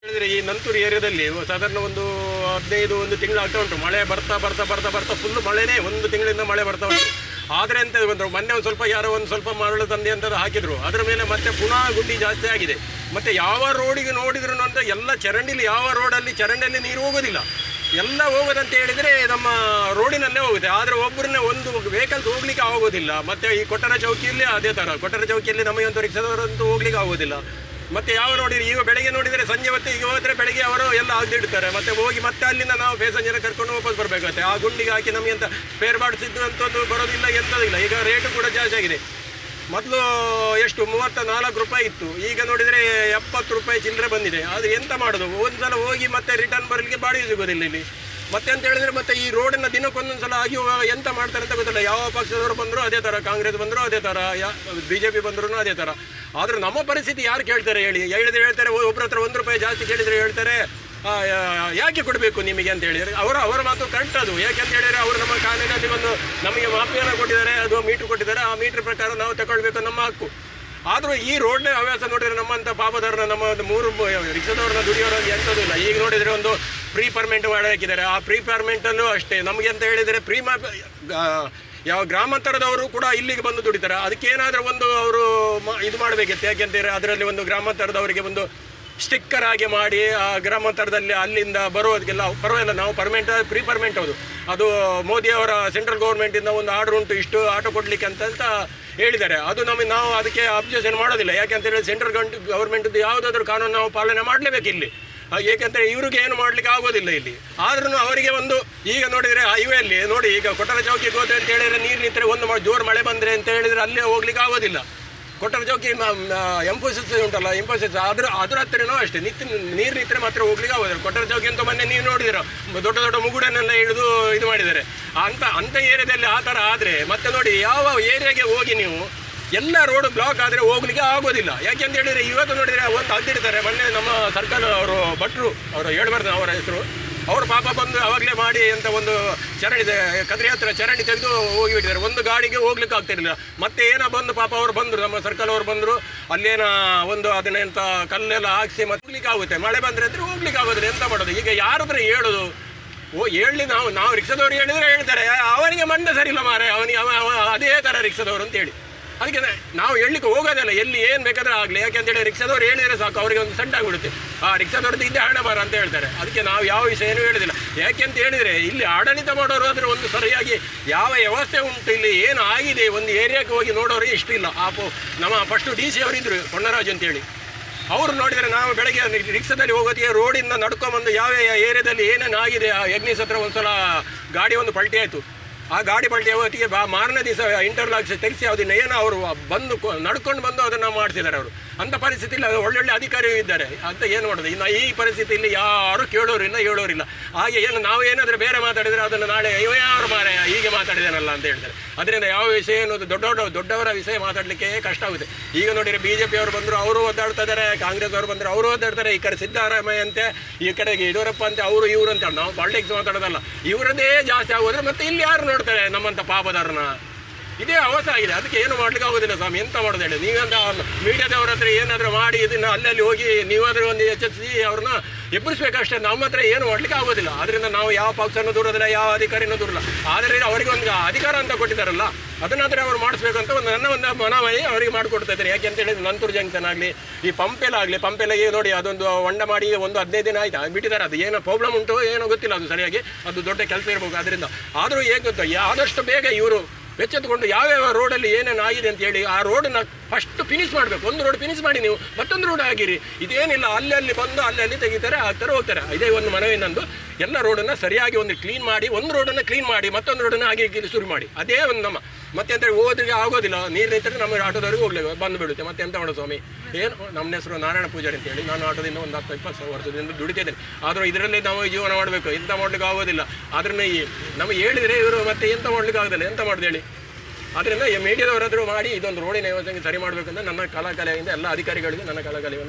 ಹೇಳಿದ್ರೆ ಈ ನಂತೂರು ಏರಿಯಾದಲ್ಲಿ ಸಾಧಾರಣ ಒಂದು ಹದಿನೈದು ಒಂದು ತಿಂಗಳು ಆಗ್ತಾ ಉಂಟು ಮಳೆ ಬರ್ತಾ ಬರ್ತಾ ಬರ್ತಾ ಬರ್ತಾ ಫುಲ್ ಮಳೆನೇ ಒಂದು ತಿಂಗಳಿಂದ ಮಳೆ ಬರ್ತಾ ಉಂಟು ಆದರೆ ಅಂತ ಬಂದರು ಮೊನ್ನೆ ಒಂದು ಸ್ವಲ್ಪ ಯಾರೋ ಒಂದು ಸ್ವಲ್ಪ ಮರಳು ತಂದೆ ಅಂತ ಹಾಕಿದ್ರು ಅದರ ಮೇಲೆ ಮತ್ತೆ ಪುನಃ ಗುಂಡಿ ಜಾಸ್ತಿ ಆಗಿದೆ ಮತ್ತೆ ಯಾವ ರೋಡಿಗೆ ನೋಡಿದ್ರು ಅಂತ ಎಲ್ಲ ಚರಂಡಿಲಿ ಯಾವ ರೋಡಲ್ಲಿ ಚರಂಡಿಯಲ್ಲಿ ನೀರು ಹೋಗೋದಿಲ್ಲ ಎಲ್ಲ ಹೋಗೋದಂತ ಹೇಳಿದರೆ ನಮ್ಮ ರೋಡಿನಲ್ಲೇ ಹೋಗುತ್ತೆ ಆದರೆ ಒಬ್ಬರನ್ನ ಒಂದು ವೆಹಿಕಲ್ಸ್ ಹೋಗ್ಲಿಕ್ಕೆ ಆಗೋದಿಲ್ಲ ಮತ್ತೆ ಈ ಕೊಟ್ಟರ ಚೌಕಿಯಲ್ಲಿ ಅದೇ ಥರ ಕೊಟ್ಟರ ಚೌಕಿಯಲ್ಲಿ ನಮಗೆ ಒಂದು ರಿಕ್ಷಾದವರಂತೂ ಹೋಗ್ಲಿಕ್ಕೆ ಆಗೋದಿಲ್ಲ ಮತ್ತೆ ಯಾವ ನೋಡಿದ್ರೆ ಈಗ ಬೆಳಗ್ಗೆ ನೋಡಿದರೆ ಸಂಜೆ ಹೊತ್ತು ಈಗ ಹೋದ್ರೆ ಬೆಳಗ್ಗೆ ಅವರು ಎಲ್ಲ ಆಗ್ದಿಡ್ತಾರೆ ಮತ್ತೆ ಹೋಗಿ ಮತ್ತೆ ಅಲ್ಲಿಂದ ನಾವು ಪ್ಯಾಸೆಂಜರ್ ಕರ್ಕೊಂಡು ವಾಪಸ್ ಬರಬೇಕಾಗುತ್ತೆ ಆ ಗುಂಡಿಗೆ ಹಾಕಿ ನಮಗೆ ಅಂತ ಸ್ಪೇರ್ ಪಾರ್ಟ್ಸ್ ಇದ್ದು ಅಂತದ್ದು ಬರೋದಿಲ್ಲ ಎಂಥದಿಲ್ಲ ಈಗ ರೇಟು ಕೂಡ ಜಾಸ್ತಿ ಆಗಿದೆ ಮೊದಲು ಎಷ್ಟು ಮೂವತ್ತ ನಾಲ್ಕು ರೂಪಾಯಿ ಇತ್ತು ಈಗ ನೋಡಿದರೆ ಎಪ್ಪತ್ತು ರೂಪಾಯಿ ಚಿಲ್ಲರೆ ಬಂದಿದೆ ಅದು ಎಂತ ಮಾಡೋದು ಒಂದ್ಸಲ ಹೋಗಿ ಮತ್ತೆ ರಿಟರ್ನ್ ಬರಲಿಕ್ಕೆ ಬಾಡಿಗೆ ಸಿಗೋದಿಲ್ಲ ಇಲ್ಲಿ ಮತ್ತೆ ಅಂತ ಹೇಳಿದ್ರೆ ಮತ್ತೆ ಈ ರೋಡನ್ನ ದಿನಕ್ಕೊಂದೊಂದು ಸಲ ಆಗಿ ಹೋಗುವಾಗ ಎಂತ ಮಾಡ್ತಾರೆ ಅಂತ ಗೊತ್ತಿಲ್ಲ ಯಾವ ಪಕ್ಷದವರು ಬಂದರೂ ಅದೇ ಥರ ಕಾಂಗ್ರೆಸ್ ಬಂದರೂ ಅದೇ ಥರ ಯಾ ಬಿ ಜೆ ಪಿ ಬಂದರೂ ಅದೇ ಥರ ಆದರೂ ನಮ್ಮ ಪರಿಸ್ಥಿತಿ ಯಾರು ಕೇಳ್ತಾರೆ ಹೇಳಿ ಹೇಳಿದ್ರೆ ಹೇಳ್ತಾರೆ ಒಬ್ಬರ ಹತ್ರ ಒಂದು ರೂಪಾಯಿ ಜಾಸ್ತಿ ಕೇಳಿದರೆ ಹೇಳ್ತಾರೆ ಆ, ಯಾ- ಯಾಕೆ ಕೊಡಬೇಕು ನಿಮಗೆ ಅಂತ ಹೇಳಿದರೆ ಅವರ ಅವರ ಮಾತು ಕರೆಕ್ಟ್ ಅದು ಯಾಕೆ ಅಂತ ಹೇಳಿದರೆ ಅವರು ನಮ್ಮ ಕಾನೂನಲ್ಲಿ ಒಂದು ನಮಗೆ ಮಾಫಿಯಾನ ಕೊಟ್ಟಿದ್ದಾರೆ ಅದು ಮೀಟ್ರ್ ಕೊಟ್ಟಿದ್ದಾರೆ ಆ ಮೀಟ್ರ್ ಪ್ರಕಾರ ನಾವು ತಗೊಳ್ಬೇಕು ನಮ್ಮ ಹಕ್ಕು ಆದರೂ ಈ ರೋಡ್ನೇ ಹವ್ಯಾಸ ನೋಡಿದರೆ ನಮ್ಮಂಥ ಪಾಪದವ್ರನ್ನ ನಮ್ಮ ಒಂದು ಮೂರು ಮ- ರಿಕ್ಷಾದವ್ರನ್ನ ದುಡಿಯೋರು ಎಂಥದ್ದು ಇಲ್ಲ ಈಗ ನೋಡಿದರೆ ಒಂದು ಪ್ರೀ ಪರ್ಮೆಂಟ್ ಮಾಡಿ ಹಾಕಿದ್ದಾರೆ ಆ ಪ್ರೀ ಪರ್ಮೆಂಟಲ್ಲೂ ಅಷ್ಟೇ ನಮಗೆ ಅಂತ ಹೇಳಿದರೆ ಪ್ರೀ ಮಾ ಆ, ಯಾವ ಗ್ರಾಮಾಂತರದವರು ಕೂಡ ಇಲ್ಲಿಗೆ ಬಂದು ದುಡಿತಾರೆ ಅದಕ್ಕೇನಾದರೂ ಒಂದು ಅವರು ಮ- ಇದು ಮಾಡಬೇಕಿತ್ತು ಯಾಕೆಂತಂದರೆ ಅದರಲ್ಲಿ ಒಂದು ಗ್ರಾಮಾಂತರದವರಿಗೆ ಒಂದು ಸ್ಟಿಕ್ಕರ್ ಆಗಿ ಮಾಡಿ ಆ ಗ್ರಾಮಾಂತರದಲ್ಲಿ ಅಲ್ಲಿಂದ ಬರೋದಕ್ಕೆಲ್ಲ ಪರವಾಗಿಲ್ಲ ನಾವು ಪರ್ಮೆಂಟ್ ಪ್ರೀ ಪರ್ಮೆಂಟ್ ಹೌದು ಅದು ಮೋದಿಯವರ ಸೆಂಟ್ರಲ್ ಗೌರ್ಮೆಂಟಿಂದ ಒಂದು ಆರ್ಡರ್ ಉಂಟು ಇಷ್ಟು ಆಟೋ ಕೊಡಲಿಕ್ಕೆ ಅಂತ ಅಂತ ಹೇಳಿದ್ದಾರೆ ಅದು ನಮಗೆ ನಾವು ಅದಕ್ಕೆ ಅಬ್ಜೆಕ್ಷನ್ ಮಾಡೋದಿಲ್ಲ ಯಾಕೆಂತ ಹೇಳಿದ್ರೆ ಸೆಂಟ್ರಲ್ ಗೌರ್ಮೆಂಟ್ದು ಯಾವುದಾದ್ರೂ ಕಾನೂನು ನಾವು ಪಾಲನೆ ಮಾಡಲೇಬೇಕು ಇಲ್ಲಿ ಆ, ಏಕೆಂದರೆ ಇವ್ರಿಗೆ ಏನು ಮಾಡ್ಲಿಕ್ಕೆ ಆಗೋದಿಲ್ಲ ಇಲ್ಲಿ ಆದ್ರೂ ಅವರಿಗೆ ಒಂದು ಈಗ ನೋಡಿದರೆ ಹೈವೇಯಲ್ಲಿ ನೋಡಿ ಈಗ ಕೊಟ್ಟರ ಚೌಕಿಗೆ ಹೋದ್ರೆ ಅಂತ ಹೇಳಿದ್ರೆ ನೀರು ನಿಂತರೆ ಒಂದು ಮ- ಜೋರು ಮಳೆ ಬಂದರೆ ಅಂತ ಹೇಳಿದರೆ ಅಲ್ಲೇ ಹೋಗ್ಲಿಕ್ಕೆ ಆಗೋದಿಲ್ಲ ಕೊಟ್ಟರ ಚೌಕಿ ಎಂಫೋಸಿಸ್ ಉಂಟಲ್ಲ ಎಂಫೋಸಿಸ್ ಅದ್ರ ಅದ್ರ ಹತ್ರನೂ ಅಷ್ಟೇ ನಿತ್ಯ ನೀರು ನಿಂತರೆ ಮಾತ್ರ ಹೋಗ್ಲಿಕ್ಕೆ ಆಗೋದಿಲ್ಲ ಕೊಟ್ಟರ ಚೌಕಿ ಅಂತ ಮೊನ್ನೆ ನೀವು ನೋಡಿದಿರ ದೊಡ್ಡ ದೊಡ್ಡ ಮುಗುಡನ್ನೆಲ್ಲ ಹಿಡಿದು ಇದು ಮಾಡಿದ್ದಾರೆ ಅಂತ ಅಂಥ ಏರಿಯಾದಲ್ಲಿ ಆ ಥರ ಆದರೆ ಮತ್ತೆ ನೋಡಿ ಯಾವ ಏರಿಯಾಗೆ ಹೋಗಿ ನೀವು ಎಲ್ಲ ರೋಡ್ ಬ್ಲಾಕ್ ಆದರೆ ಹೋಗ್ಲಿಕ್ಕೆ ಆಗೋದಿಲ್ಲ ಯಾಕೆಂತ ಹೇಳಿದರೆ ಇವತ್ತು ನೋಡಿದರೆ ಒಂದು ಅಡ್ಡಿಡ್ತಾರೆ ಮೊನ್ನೆ ನಮ್ಮ ಸರ್ಕಾರ ಅವರು ಭಟ್ರು ಅವರು ಹೇಳ್ಬಾರ್ದು ಅವರ ಹೆಸರು ಅವರು ಪಾಪ ಬಂದು ಅವಾಗಲೇ ಮಾಡಿ ಅಂತ ಒಂದು ಚರಂಡಿ ಕದ್ರಿ ಹತ್ರ ಚರಂಡಿ ತೆಗೆದು ಹೋಗಿಬಿಟ್ಟಿದ್ದಾರೆ ಒಂದು ಗಾಡಿಗೆ ಹೋಗ್ಲಿಕ್ಕೆ ಆಗ್ತಿರಲಿಲ್ಲ ಮತ್ತೆ ಏನೋ ಬಂದು ಪಾಪ ಅವರು ಬಂದರು ನಮ್ಮ ಸರ್ಕಲ್ ಅವರು ಬಂದರು ಅಲ್ಲೇನ ಒಂದು ಅದನ್ನೆಂತ ಕಲ್ಲೆಲ್ಲ ಹಾಕ್ಸಿ ಮತ್ತೆ ಹೋಗ್ಲಿಕ್ಕೆ ಆಗುತ್ತೆ ಮಳೆ ಬಂದರೆ ಅಂದರೆ ಹೋಗ್ಲಿಕ್ಕೆ ಆಗೋದಿಲ್ಲ ಎಂತ ಮಾಡೋದು ಈಗ ಯಾರಾದ್ರೆ ಹೇಳೋದು ಓ ಹೇಳಿ ನಾವು ನಾವು ರಿಕ್ಷಾದವ್ರು ಹೇಳಿದ್ರೆ ಹೇಳ್ತಾರೆ ಅವನಿಗೆ ಮಂಡ ಸರಿ ಇಲ್ಲ ಮಾರೆ ಅವನಿಗೆ ಅವ ಅವ ಅದೇ ಥರ ರಿಕ್ಷಾದವರು ಅಂತ ಹೇಳಿ ಅದಕ್ಕೆ ನ- ನಾವು ಹೇಳಲಿಕ್ಕೆ ಹೋಗೋದಿಲ್ಲ ಎಲ್ಲಿ ಏನು ಬೇಕಾದ್ರೆ ಆಗಲಿ ಯಾಕೆಂತೇಳಿ ರಿಕ್ಷಾದವ್ರು ಹೇಳಿದರೆ ಸಾಕು ಅವರಿಗೆ ಒಂದು ಸಣ್ಣ ಆಗಿಬಿಡುತ್ತೆ ಆ ರಿಕ್ಷಾದವ್ರದ್ದು ಇದ್ದೇ ಹಣ ಬಾರ ಅಂತ ಹೇಳ್ತಾರೆ ಅದಕ್ಕೆ ನಾವು ಯಾವ ವಿಷಯನೂ ಹೇಳೋದಿಲ್ಲ ಯಾಕೆಂತ ಹೇಳಿದರೆ ಇಲ್ಲಿ ಆಡಳಿತ ಮಾಡೋರು ಆದರೆ ಒಂದು ಸರಿಯಾಗಿ ಯಾವ ವ್ಯವಸ್ಥೆ ಉಂಟು ಇಲ್ಲಿ ಏನು ಆಗಿದೆ ಒಂದು ಏರಿಯಾಕ್ಕೆ ಹೋಗಿ ನೋಡೋರು ಇಷ್ಟಿಲ್ಲ ಆ ಪೋ ನಮ್ಮ ಫಸ್ಟು ಡಿ ಸಿ ಅವರಿದ್ದರು ಪೊನ್ನರಾಜ್ ಅಂತೇಳಿ ಅವರು ನೋಡಿದರೆ ನಾವು ಬೆಳಗ್ಗೆ ರಿಕ್ಷಾದಲ್ಲಿ ಹೋಗೋದಕ್ಕೆ ರೋಡಿಂದ ನಡ್ಕೊಂಬಂದು ಯಾವ ಯಾವ ಏರಿಯಾದಲ್ಲಿ ಏನೇನು ಆಗಿದೆ ಆ ಯಜ್ಞೀಸ್ ಹತ್ರ ಒಂದು ಸಲ ಗಾಡಿ ಒಂದು ಪಲ್ಟಿ ಆಯಿತು ಆ ಗಾಡಿ ಪಲ್ಟಿ ಹೊತ್ತಿಗೆ ಬಾ ಮಾರನೇ ದಿವಸ ಇಂಟರ್ಲಾಕ್ಸ್ ತೆಗೆಸಿ ಅದನ್ನ ಏನೋ ಅವರು ಬಂದು ಕೊ- ನಡ್ಕೊಂಡು ಬಂದು ಅದನ್ನು ಮಾಡಿಸಿದ್ದಾರೆ ಅವರು ಅಂಥ ಪರಿಸ್ಥಿತಿಯಲ್ಲಿ ಅದು ಒಳ್ಳೊಳ್ಳೆ ಅಧಿಕಾರಿಗಳು ಇದ್ದಾರೆ ಅಂತ ಏನು ಮಾಡೋದು ಇನ್ನು ಈ ಪರಿಸ್ಥಿತಿಯಲ್ಲಿ ಯಾರು ಕೇಳೋರಿಲ್ಲ ಹೇಳೋರಿಲ್ಲ ಹಾಗೆ ಏನು ನಾವು ಏನಾದರೂ ಬೇರೆ ಮಾತಾಡಿದರೆ ಅದನ್ನು ನಾಳೆ ಇವ ಯಾರು ಮಾರೆ ಹೀಗೆ ಮಾತಾಡಿದಾನಲ್ಲ ಅಂತ ಹೇಳ್ತಾರೆ ಅದರಿಂದ ಯಾವ ವಿಷಯ ಅನ್ನೋದು ದೊಡ್ಡ ದೊಡ್ಡ ದೊಡ್ಡವರ ವಿಷಯ ಮಾತಾಡಲಿಕ್ಕೆ ಕಷ್ಟ ಆಗುತ್ತೆ ಈಗ ನೋಡಿದರೆ ಬಿ ಜೆ ಪಿಯವರು ಬಂದರು ಅವರು ಒದ್ದಾಡ್ತಾ ಇದ್ದಾರೆ ಕಾಂಗ್ರೆಸ್ ಅವರು ಬಂದರು ಅವರು ಒದ್ದಾಡ್ತಾರೆ ಈ ಕಡೆ ಸಿದ್ದರಾಮಯ್ಯ ಅಂತೆ ಈ ಕಡೆಗೆ ಯಡಿಯೂರಪ್ಪ ಅಂತೆ ಅವರು ಇವರು ಅಂತ ನಾವು ಪಾಲಿಟಿಕ್ಸ್ ಮಾತಾಡೋದಲ್ಲ ಇವರದೇ ಜಾಸ್ತಿ ಆಗೋದ್ರೆ ಮತ್ತೆ ಇಲ್ಲಿ ಯಾರು ನೋಡ್ತಾರೆ ನಮ್ಮಂಥ ಪಾಪದಾರನ ಇದೇ ಅವಸ್ಥೆ ಆಗಿದೆ ಅದಕ್ಕೆ ಏನು ಮಾಡ್ಲಿಕ್ಕೆ ಆಗೋದಿಲ್ಲ ಸ್ವಾಮಿ ಎಂತ ಮಾಡೋದು ಹೇಳಿ ನೀವಂತ ಮೀಡಿಯಾದವ್ರ ಹತ್ರ ಏನಾದರೂ ಮಾಡಿ ಇದನ್ನ ಅಲ್ಲಲ್ಲಿ ಹೋಗಿ ನೀವಾದರೂ ಒಂದು ಎಚ್ಚರಿಸಿ ಅವ್ರನ್ನ ಎಬ್ಬರಿಸ್ಬೇಕಷ್ಟೇ ನಮ್ಮ ಹತ್ರ ಏನು ಮಾಡ್ಲಿಕ್ಕೆ ಆಗೋದಿಲ್ಲ ಅದರಿಂದ ನಾವು ಯಾವ ಪಕ್ಷನೂ ದೂರೋದಿಲ್ಲ ಯಾವ ಅಧಿಕಾರಿನೂ ದೂರಲ್ಲ ಆದರೆ ಅವರಿಗೆ ಒಂದು ಅಧಿಕಾರ ಅಂತ ಕೊಟ್ಟಿದ್ದಾರಲ್ಲ ಅದನ್ನಾದರೆ ಅವ್ರು ಮಾಡಿಸ್ಬೇಕು ಅಂತ ಒಂದು ನನ್ನ ಒಂದು ಮನವಿ ಅವರಿಗೆ ಮಾಡಿಕೊಡ್ತಾ ಇದ್ದಾರೆ ಯಾಕೆ ಅಂತ ಹೇಳಿದ್ರೆ ನಂತೂರು ಜಂಕ್ಷನ್ ಆಗಲಿ ಈ ಪಂಪೆಲ್ಲ ಆಗಲಿ ಪಂಪೆಲ್ಲ ನೋಡಿ ಅದೊಂದು ಹೊಂಡ ಮಾಡಿ ಒಂದು ಹದಿನೈದು ದಿನ ಆಯ್ತು ಬಿಟ್ಟಿದ್ದಾರೆ ಅದು ಏನೋ ಪ್ರಾಬ್ಲಮ್ ಉಂಟು ಏನೋ ಗೊತ್ತಿಲ್ಲ ಅದು ಸರಿಯಾಗಿ ಅದು ದೊಡ್ಡ ಕೆಲಸ ಇರಬೇಕು ಅದರಿಂದ ಆದರೂ ಹೇಗೆ ಗೊತ್ತಾ ಆದಷ್ಟು ಬೇಗ ಇವರು ಎಚ್ಚೆತ್ತುಕೊಂಡು ಯಾವ್ಯಾವ ರೋಡಲ್ಲಿ ಏನೇನು ಆಗಿದೆ ಅಂತ ಹೇಳಿ ಆ ರೋಡನ್ನ ಫಸ್ಟ್ ಫಿನಿಶ್ ಮಾಡಬೇಕು ಒಂದು ರೋಡ್ ಫಿನಿಶ್ ಮಾಡಿ ನೀವು ಮತ್ತೊಂದು ರೋಡ್ ಆಗಿರಿ ಇದೇನಿಲ್ಲ ಅಲ್ಲಿ ಅಲ್ಲಿ ಬಂದು ಅಲ್ಲಿ ಅಲ್ಲಿ ತೆಗಿತಾರೆ ಆಗ್ತಾರೆ ಹೋಗ್ತಾರೆ ಇದೇ ಒಂದು ಮನವಿ ನಂದು ಎಲ್ಲ ರೋಡನ್ನು ಸರಿಯಾಗಿ ಒಂದು ಕ್ಲೀನ್ ಮಾಡಿ ಒಂದು ರೋಡನ್ನು ಕ್ಲೀನ್ ಮಾಡಿ ಮತ್ತೊಂದು ರೋಡನ್ನು ಹಾಗೆ ಹೀಗೆ ಶುರು ಮಾಡಿ ಅದೇ ಒಂದು ನಮ್ಮ ಮತ್ತೆ ಅಂತ ಹೇಳಿ ಹೋದ್ರಿಗೆ ಆಗೋದಿಲ್ಲ ನೀರು ನಿಂತರೆ ನಮ್ಮ ಆಟೋದವ್ರಿಗೆ ಹೋಗ್ಲೇವೆ ಬಂದು ಬಿಡುತ್ತೆ ಮತ್ತೆ ಎಂತ ಮಾಡೋದು ಸ್ವಾಮಿ ಏನು ನಮ್ಮ ಹೆಸರು ನಾರಾಯಣ ಪೂಜಾರಿ ಅಂತೇಳಿ ನಾನು ಆಟೋದಿಂದ ಒಂದು ಹತ್ತು ಇಪ್ಪತ್ತು ವರ್ಷದಿಂದ ದುಡಿತಿದ್ದೇನೆ ಆದರೂ ಇದರಲ್ಲಿ ನಾವು ಜೀವನ ಮಾಡಬೇಕು ಎಂತ ಮಾಡ್ಲಿಕ್ಕೆ ಆಗೋದಿಲ್ಲ ಆದ್ರಿಂದ ಈ ನಮಗೆ ಹೇಳಿದರೆ ಇವರು ಮತ್ತೆ ಎಂತ ಮಾಡ್ಲಿಕ್ಕೆ ಆಗೋದಿಲ್ಲ ಎಂತ ಮಾಡೋದು ಹೇಳಿ ಆದ್ದರಿಂದ ಈ ಮೀಡಿಯಾದವರಾದರೂ ಮಾಡಿ ಇದೊಂದು ರೋಡಿನ ವ್ಯವಸ್ಥೆಗೆ ಸರಿ ಮಾಡಬೇಕಂತ ನನ್ನ ಕಲಾಕಲೆಯಿಂದ ಎಲ್ಲ ಅಧಿಕಾರಿಗಳಿಗೆ ನನ್ನ ಕಲಾಕಲೆಯನ್ನು